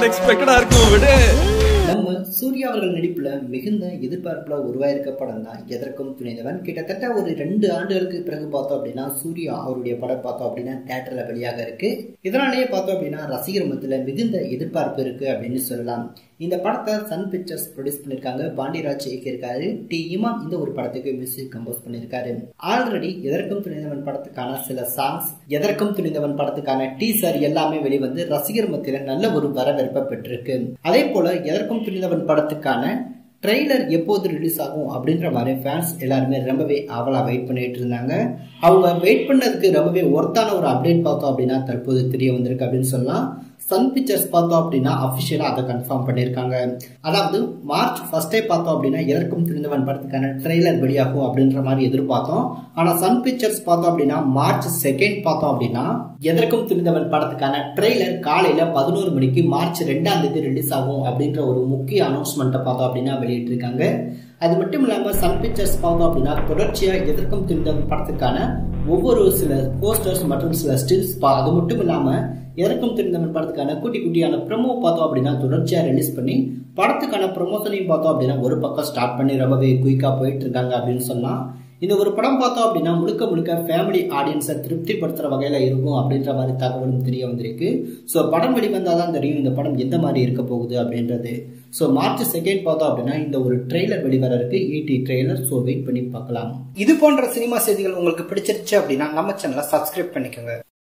அன்எக்ஸ்பெக்டடா இருக்கும் விடு நம்ம சூர்யா அவர்கள் நடிப்புல மிகுந்த எதிர்பார்ப்புல உருவாயிருக்க படம் தான் எதற்கும் துணிந்தவன் கிட்டத்தட்ட ஒரு ரெண்டு ஆண்டுகளுக்கு பிறகு பார்த்தோம் அப்படின்னா சூர்யா அவருடைய படம் பார்த்தோம் அப்படின்னா தேட்டர்ல வெளியாக இருக்கு இதனாலேயே பார்த்தோம் அப்படின்னா ரசிகர் மத்தியில மிகுந்த எதிர்பார்ப்பு இருக்கு அப்படின்னு சொல்லலாம் இந்த படத்தை சன் பிக்சர்ஸ் ப்ரொடியூஸ் பண்ணிருக்காங்க பாண்டியராஜ் இயக்கியிருக்காரு டி இமான் இந்த ஒரு படத்துக்கு மியூசிக் கம்போஸ் பண்ணிருக்காரு ஆல்ரெடி எதற்கும் துணிந்தவன் படத்துக்கான சில சாங்ஸ் எதற்கும் துணிந்தவன் படத்துக்கான டீசர் எல்லாமே வெளிவந்து ரசிகர் மத்தியில நல்ல ஒரு வரவேற்பை பெற்றிருக்கு அதே போல எதற்கும் துணிந்தவன் படத்துக்கான ட்ரெய்லர் எப்போது ரிலீஸ் ஆகும் அப்படின்ற மாதிரி ஃபேன்ஸ் எல்லாருமே ரொம்பவே ஆவலா வெயிட் பண்ணிட்டு இருந்தாங்க அவங்க வெயிட் பண்ணதுக்கு ரொம்பவே ஒர்த்தான ஒரு அப்டேட் பார்த்தோம் அப்படின்னா தற்போது தெரிய வந்திருக்கு அப்படின்னு சொல்லலாம் சன் பிக்சர்ஸ் பார்த்தோம் அப்படின்னா அஃபிஷியலாக அதை கன்ஃபார்ம் பண்ணியிருக்காங்க அதாவது மார்ச் ஃபர்ஸ்டே பார்த்தோம் அப்படின்னா எதற்கும் தெரிந்தவன் படத்துக்கான ட்ரெய்லர் வெளியாகும் அப்படின்ற மாதிரி எதிர்பார்த்தோம் ஆனால் சன் பிக்சர்ஸ் பார்த்தோம் அப்படின்னா மார்ச் செகண்ட் பார்த்தோம் அப்படின்னா எதற்கும் தெரிந்தவன் படத்துக்கான ட்ரெய்லர் காலையில பதினோரு மணிக்கு மார்ச் ரெண்டாம் தேதி ரிலீஸ் ஆகும் அப்படின்ற ஒரு முக்கிய அனௌன்ஸ்மெண்ட்டை பார்த்தோம் அப்படின்னா வெளியிட்டிருக்காங்க அது மட்டும் இல்லாம சன் பிக்சர்ஸ் பார்த்தோம் அப்படின்னா தொடர்ச்சியா எதற்கும் தெரிந்தவன் படத்துக்கான ஒவ்வொரு சில போஸ்டர்ஸ் மற்றும் சில ஸ்டில்ஸ் அது மட்டும் இல்லாம எதற்கும் தெரிந்தவன் படத்துக்கான குட்டி குட்டியான ப்ரமோ பார்த்தோம் அப்படின்னா தொடர்ச்சியா ரிலீஸ் பண்ணி படத்துக்கான ப்ரமோஷனையும் பார்த்தோம் அப்படின்னா ஒரு பக்கம் ஸ்டார்ட் பண்ணி ரொம்பவே குயிக்கா போயிட்டு இருக்காங்க அப்படின்னு சொல்லலாம் இந்த ஒரு படம் பார்த்தோம் அப்படின்னா முழுக்க முழுக்க ஃபேமிலி ஆடியன்ஸை திருப்திப்படுத்துற வகையில இருக்கும் அப்படின்ற மாதிரி தகவலும் தெரிய வந்திருக்கு ஸோ படம் வெளிவந்தால் தான் தெரியும் இந்த படம் எந்த மாதிரி இருக்க போகுது அப்படின்றது ஸோ மார்ச் செகண்ட் பார்த்தோம் அப்படின்னா இந்த ஒரு ட்ரெய்லர் வெளிவர இருக்கு ஈடி ட்ரெய்லர் ஸோ வெயிட் பண்ணி பார்க்கலாம் இது போன்ற சினிமா செய்திகள் உங்களுக்கு பிடிச்சிருச்சு அப்படின்னா நம்ம சேனலை சப்ஸ்கிரைப் பண்ணிக்கோங்க